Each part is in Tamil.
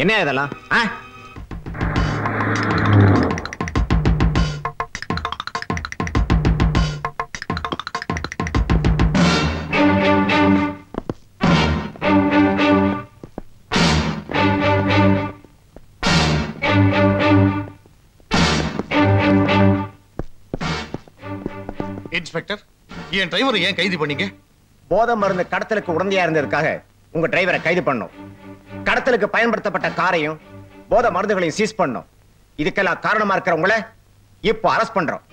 என்ன இதெல்லாம் ஆ இன்ஸ்பெக்டர் என் டிரைவரை ஏன் கைது பண்ணீங்க போதை மருந்து கடத்தலுக்கு உடந்தையா இருந்ததுக்காக உங்க டிரைவரை கைது பண்ணோம் கடத்தலுக்கு பயன்படுத்தப்பட்ட காரையும் போதை மருந்துகளையும் சீஸ் பண்ணோம் இதுக்கெல்லாம் காரணமா இருக்கிறவங்கள இப்போ அரெஸ்ட் பண்றோம்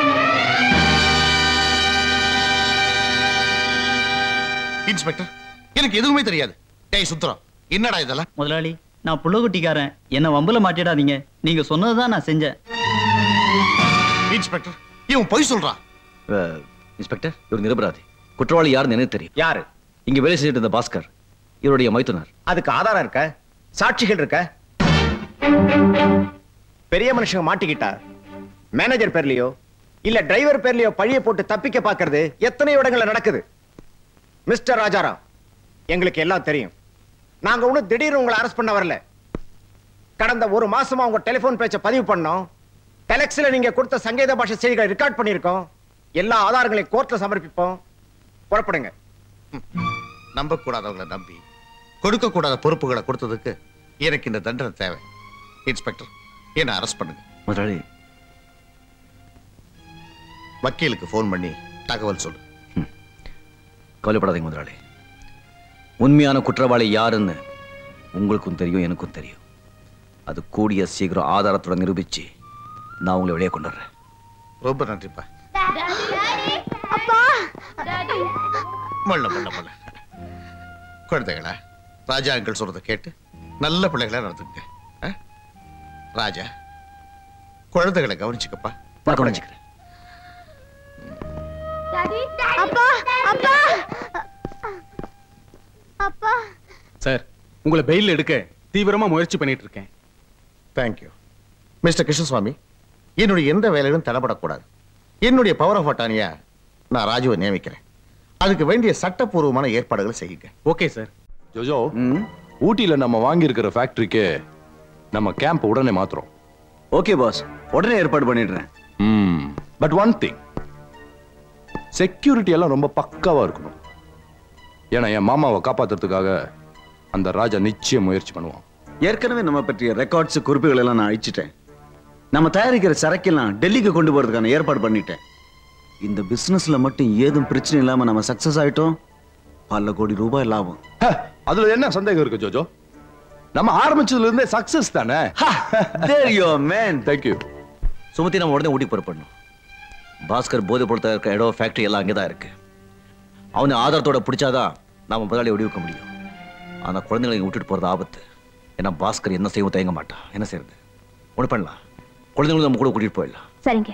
இன்ஸ்பெக்டர் எனக்கு எதுவுமே தெரியாது டேய் சுந்தரம் என்னடா இதெல்லாம் முதலாளி நான் புள்ளகுட்டிக்காரன் என்ன வம்புல மாட்டிடாதீங்க நீங்க சொன்னதுதான் நான் செஞ்சேன் இன்ஸ்பெக்டர் இவன் பொய் சொல்றான் அஹ், இன்ஸ்பெக்டர் இவர் நிரபராதி குற்றவாளி யாருன்னு எனக்கு தெரியும் யாரு இங்க வேலை செஞ்சுட்டு இருந்த பாஸ்கர் இவருடைய மைத்துனர் அதுக்கு ஆதாரம் இருக்க சாட்சிகள் இருக்க பெரிய மனுஷங்க மாட்டிக்கிட்டா மேனேஜர் பேர்லயோ இல்ல டிரைவர் பேர்லயோ பழிய போட்டு தப்பிக்க பார்க்கிறது எத்தனை இடங்கள்ல நடக்குது மிஸ்டர் ராஜாராம் எங்களுக்கு எல்லாம் தெரியும் நாங்க ஒண்ணும் திடீர்னு உங்களை அரெஸ்ட் பண்ண வரல கடந்த ஒரு மாசமா உங்க டெலிபோன் பேச்ச பதிவு பண்ணோம் டெலக்ஸ்ல நீங்க கொடுத்த சங்கீத பாஷை செய்திகளை ரெக்கார்ட் பண்ணியிருக்கோம் எல்லா ஆதாரங்களையும் கோர்ட்ல சமர்ப்பிப்போம் புறப்படுங்க நம்ப கூடாதவங்களை நம்பி கொடுக்க கூடாத பொறுப்புகளை கொடுத்ததுக்கு எனக்கு இந்த தண்டனை தேவை இன்ஸ்பெக்டர் என்ன அரெஸ்ட் பண்ணுங்க முதலாளி வக்கீலுக்கு ஃபோன் பண்ணி தகவல் சொல்லு கவலைப்படாதீங்க முதலாளி உண்மையான குற்றவாளி யாருன்னு உங்களுக்கும் தெரியும் எனக்கும் தெரியும் அது கூடிய சீக்கிரம் ஆதாரத்தோட நிரூபிச்சு நான் உங்களை வெளியே கொண்டு வர்றேன் ரொம்ப நன்றிப்பா அப்பா மல்ல மல்ல மல்ல குழந்தைகளா ராஜா அங்கிள் சொல்றதை கேட்டு நல்ல பிள்ளைகளா நடந்துங்க ஆ? ராஜா குழந்தைகளை கவனிச்சுக்கப்பா நான் கவனிச்சுக்கிறேன் அப்பா அப்பா அப்பா சார் உங்களை பெயில் எடுக்க தீவிரமா முயற்சி பண்ணிட்டு இருக்கேன் தேங்க்யூ மிஸ்டர் கிருஷ்ணசுவாமி என்னுடைய எந்த வேலையிலும் தடப்படக்கூடாது என்னுடைய பவர் ஆஃப் அட்டானியா நான் ராஜுவை நியமிக்கிறேன் அதுக்கு வேண்டிய சட்டப்பூர்வமான ஏற்பாடுகளை செய்யுங்க ஓகே சார் ஜோஜோ ஊட்டியில நம்ம வாங்கியிருக்கிற ஃபேக்டரிக்கு நம்ம கேம்ப் உடனே மாத்துறோம் ஓகே பாஸ் உடனே ஏற்பாடு பண்ணிடுறேன் பட் ஒன் திங் செக்யூரிட்டி எல்லாம் ரொம்ப பக்காவா இருக்கணும் ஏன்னா என் மாமாவை காப்பாத்துறதுக்காக அந்த ராஜா நிச்சயம் முயற்சி பண்ணுவான் ஏற்கனவே நம்ம பற்றிய ரெக்கார்ட்ஸ் குறிப்புகள் எல்லாம் நான் அழிச்சிட்டேன் நம்ம தயாரிக்கிற சரக்கெல்லாம் டெல்லிக்கு கொண்டு போறதுக்கான ஏற்பாடு பண்ணிட்டேன் இந்த பிசினஸ்ல மட்டும் ஏதும் பிரச்சனை இல்லாம நம்ம சக்சஸ் ஆயிட்டோம் பல கோடி ரூபாய் லாபம் ஹ, அதுல என்ன சந்தேகம் இருக்கு ஜோஜோ நம்ம ஆரம்பிச்சதுல இருந்தே சக்சஸ் தானே There you are, man. Thank you Sumathi நம்ம உடனே ஊட்டி புறப்படணும் பாஸ்கர் போதை பொருத்த இருக்க இடம் ஃபேக்டரி எல்லாம் அங்கே தான் இருக்கு அவனை ஆதாரத்தோட பிடிச்சாதான் நாம முதலாளி விடுவிக்க முடியும் ஆனா குழந்தைகளை இங்க விட்டுட்டு போறது ஆபத்து ஏன்னா பாஸ்கர் என்ன செய்யவும் தயங்க மாட்டான் என்ன செய்யறது ஒண்ணு பண்ணலாம் குழந்தைங்களும் நம்ம கூட கூட்டிட்டு போயிடலாம் சரிங்க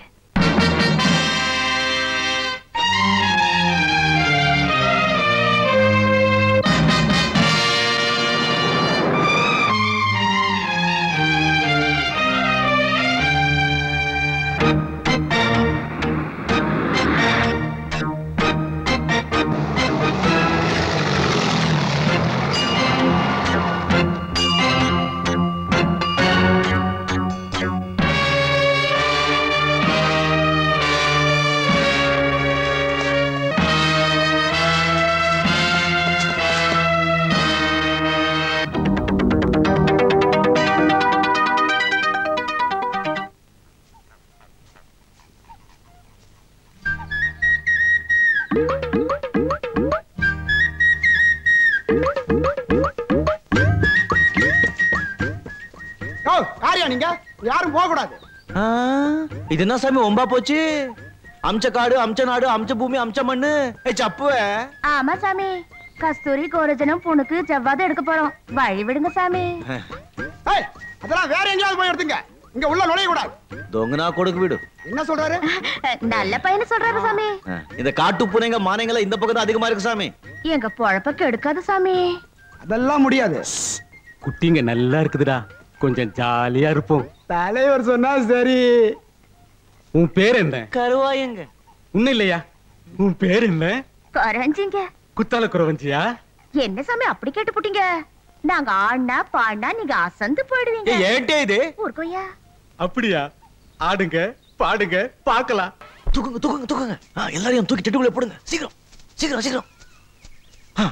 ஓ யாரியா நீங்க யாரும் போக கூடாது இது என்ன சாமி ஒம்பா போச்சு அம்ச காடு அம்ச நாடு அம்ச பூமி அம்ச மண்ணு ஏய், சப்புவே ஆமா சாமி கஸ்தூரி கோரஜனம் புணுக்கு ஜவ்வாது எடுக்க போறோம் வழி விடுங்க சாமி ஏய், அதெல்லாம் வேற எங்கேயாவது போய் எடுத்துங்க இங்க உள்ள நுழைய கூடாது தொங்கனா கொடுக்கு விடு என்ன சொல்றாரு நல்ல பையனை சொல்றாரு சாமி ஆ, இந்த காட்டு பூனைங்க மானைங்கள இந்த பக்கம் தான் அதிகமா இருக்கு சாமி எங்க பொழப்ப கெடுக்காது சாமி அதெல்லாம் முடியாது குட்டிங்க நல்லா இருக்குதுடா கொஞ்சம் ஜாலியா இருப்போம் தலைவர் சொன்னா சரி உன் பேர் என்ன கருவாயங்க உன்ன இல்லையா உன் பேர் என்ன குறைஞ்சிங்க குத்தால குறவஞ்சியா என்ன சாமி அப்படி கேட்டு புட்டீங்க நாங்க ஆடினா பாடினா நீங்க அசந்து போயிடுவீங்க ஏய் ஏன்டே இது ஊர்கோயா அப்படியா ஆடுங்க பாடுங்க பார்க்கலாம் தூக்குங்க தூக்குங்க தூக்குங்க ஆ, எல்லாரையும் தூக்கி டெட்டுக்குள்ளே போடுங்க சீக்கிரம் சீக்கிரம் சீக்கிரம் ஆ.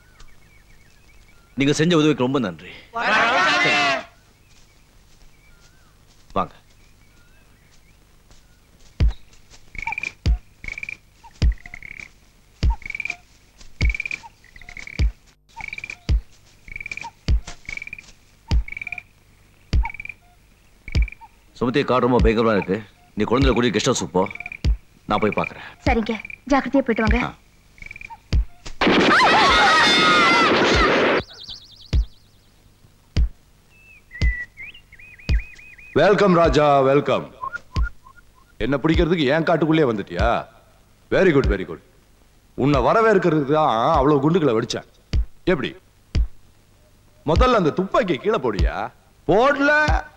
நீங்க செஞ்ச உதவிக்கு ரொம்ப நன்றி சரி. வாங்க சுமதி கார் ரொம்ப பயங்கரமா இருக்கு நீ குழந்தைல கூடிய கெஸ்ட் ஹவுஸ் போ நான் போய் பார்க்கறேன் சரிங்க ஜாக்கிரதையா போயிட்டு வாங்க ஆ. வெல்கம் ராஜா வெல்கம் என்ன பிடிக்கிறதுக்கு என் காட்டுக்குள்ளே வந்துட்டியா வெரி குட் வெரி குட் உன்னை வரவேற்கிறதுக்கு தான் அவ்வளவு குண்டுகளை வெடிச்சேன் எப்படி முதல்ல அந்த துப்பாக்கி கீழே போடியா போடல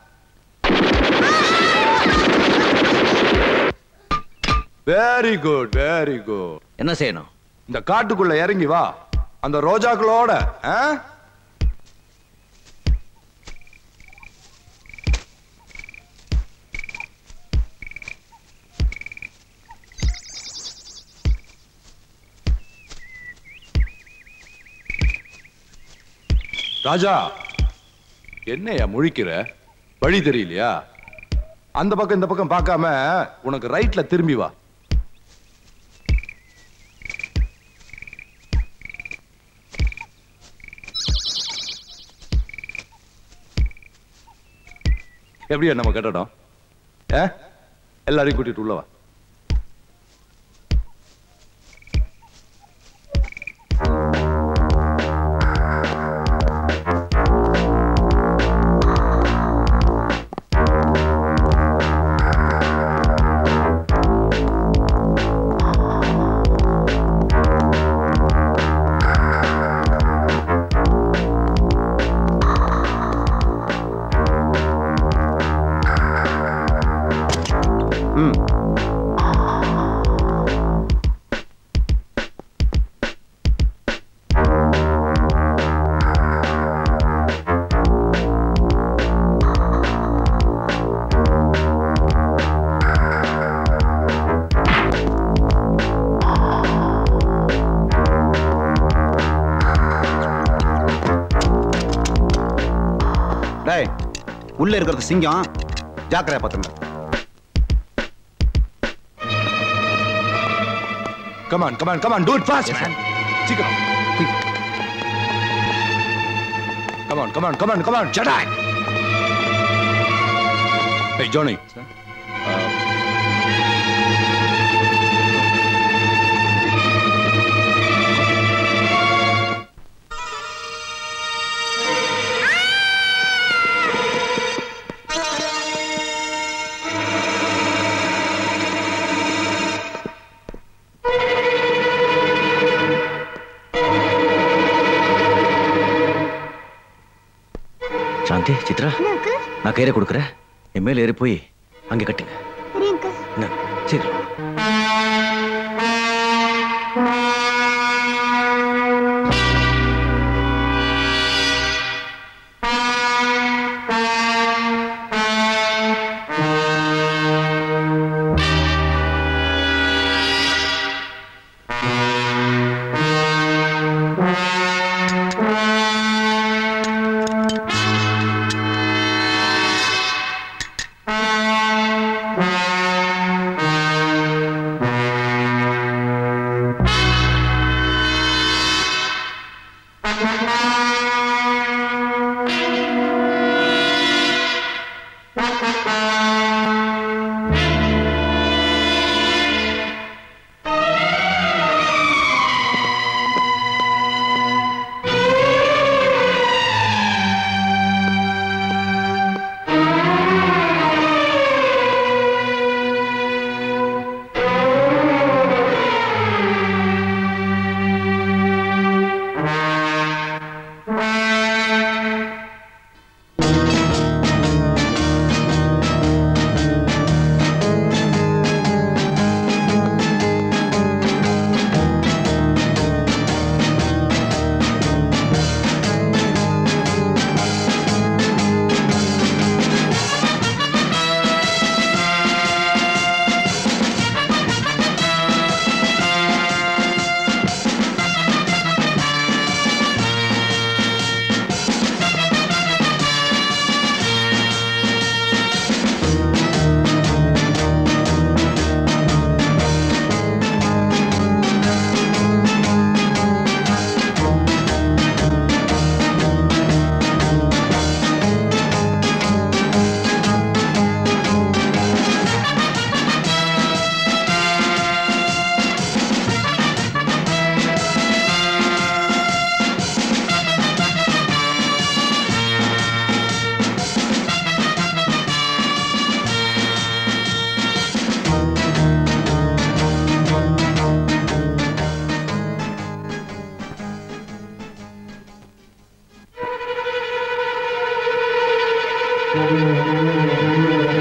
வெரி குட் வெரி குட் என்ன செய்யணும் இந்த காட்டுக்குள்ள இறங்கி வா அந்த ரோஜாக்களோட ஆ? ராஜா என்னையா முழிக்கிற வழி தெரியலையா அந்த பக்கம் இந்த பக்கம் பார்க்காம உனக்கு ரைட்ல திரும்பி வா எப்படியா நம்ம கட்டடம் ஏ எல்லாரையும் கூட்டிட்டு உள்ள வா ம் டேய் உள்ள இருக்கிறது சிங்கம் ஜாக்கிரதையா பார்த்துங்க Come on, come on, come on, do it fast, man. சீக்கிரம். Come on, come on, come on, come on, shut up. Hey, Johnny. Uh, சாந்தி சித்ரா நான் கயிறை கொடுக்குறேன் என் மேல ஏறி போய் அங்கே கட்டுங்க என்ன சீக்கிரம் ஆ